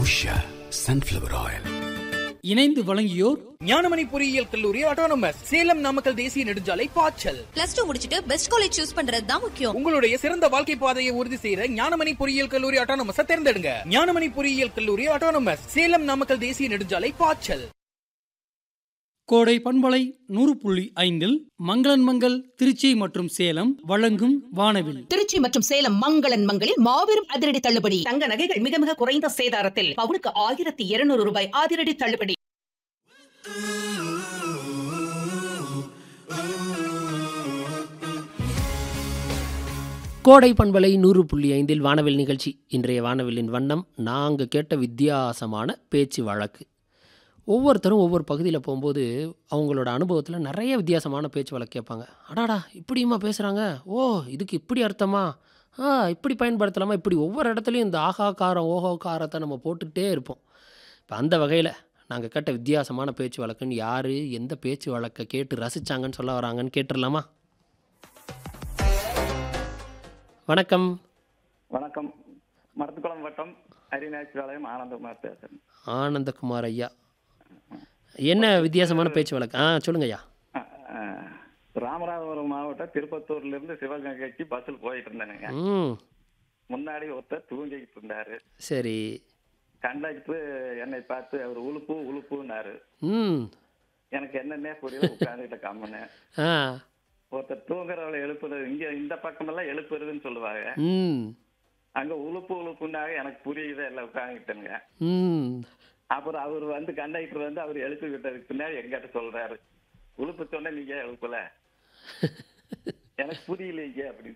Usha sunflower oil இணைந்து வழங்கியோர் ஞானமணி பொறியியல் கல்லூரி ஆட்டோனமஸ் சேலம் நாமக்கல் தேசிய நெடுஞ்சாலை பாய்ச்சல் பிளஸ் டூ முடிச்சிட்டு பெஸ்ட் காலேஜ் சூஸ் பண்றது தான் முக்கியம் உங்களுடைய சிறந்த வாழ்க்கை பாதையை உறுதி செய்யற ஞானமணி பொறியியல் கல்லூரி ஆட்டோனமஸ் தேர்ந்தெடுங்க ஞானமணி பொறியியல் கல்லூரி ஆட்டோனமஸ் சேலம் நாமக்கல் தேசிய நெடுஞ்சாலை பாய்ச்சல் கோடை பண்பலை நூறு புள்ளி ஐந்தில் மங்களன் மங்கள் திருச்சி மற்றும் சேலம் வழங்கும் வானவில் திருச்சி மற்றும் சேலம் மங்களன் மங்களில் மாபெரும் அதிரடி தள்ளுபடி தங்க நகைகள் மிக மிக குறைந்த சேதாரத்தில் பவுனுக்கு ஆயிரத்தி இருநூறு ரூபாய் அதிரடி தள்ளுபடி கோடை பண்பலை நூறு புள்ளி ஐந்தில் வானவில் நிகழ்ச்சி இன்றைய வானவிலின் வண்ணம் நாங்கள் கேட்ட வித்தியாசமான பேச்சு வழக்கு ஒவ்வொருத்தரும் ஒவ்வொரு பகுதியில் போகும்போது அவங்களோட அனுபவத்தில் நிறைய வித்தியாசமான பேச்சு வழக்கு கேட்பாங்க அடாடா இப்படியுமா பேசுகிறாங்க ஓ இதுக்கு இப்படி அர்த்தமா ஆ இப்படி பயன்படுத்தலாமா இப்படி ஒவ்வொரு இடத்துலையும் இந்த ஆகா காரம் ஓஹோ காரத்தை நம்ம போட்டுக்கிட்டே இருப்போம் இப்போ அந்த வகையில் நாங்கள் கேட்ட வித்தியாசமான பேச்சு வழக்குன்னு யார் எந்த பேச்சு வழக்கை கேட்டு ரசிச்சாங்கன்னு சொல்ல வராங்கன்னு கேட்டுடலாமா வணக்கம் வணக்கம் மரத்துக்குளம் வட்டம் அரிநாச்சிவாலயம் ஆனந்தகுமார் பேசுறேன் ஆனந்தகுமார் ஐயா என்ன வித்தியாசமான பேச்சு வழக்கு ஆ சொல்லுங்க ஐயா அஹ், அஹ், ராமநாதபுரம் மாவட்டம் திருப்பத்தூர்ல இருந்து சிவகங்கைக்கு பஸ்ஸில் போயிட்டு இருந்தேனுங்க ம் முன்னாடி ஒருத்தர் தூங்கிட்டு இருந்தாரு சரி கண்டக்டர் என்னை பார்த்து அவர் உழுப்பு உழுப்புன்னாரு ம் எனக்கு என்னன்னே புரியல உட்காந்துக்கிட்ட கம்முன்னு ஆ ஒருத்தர் தூங்குறவளை எழுப்புறது இங்க இந்த பக்கமெல்லாம் எழுப்புறதுன்னு சொல்லுவாங்க ம் அங்க உழுப்பு உழுப்புன்னாக எனக்கு புரியுதே இல்லை உட்காந்துக்கிட்டேங்க ம் அப்புறம் அவர் வந்து கண்டக்டர் வந்து அவர் எழுப்பி விட்டதுக்கு பின்னாடி எங்கிட்ட சொல்றாரு உழுப்பு சொன்ன நீங்க எழுப்பல எனக்கு புரியலைங்க அப்படின்னு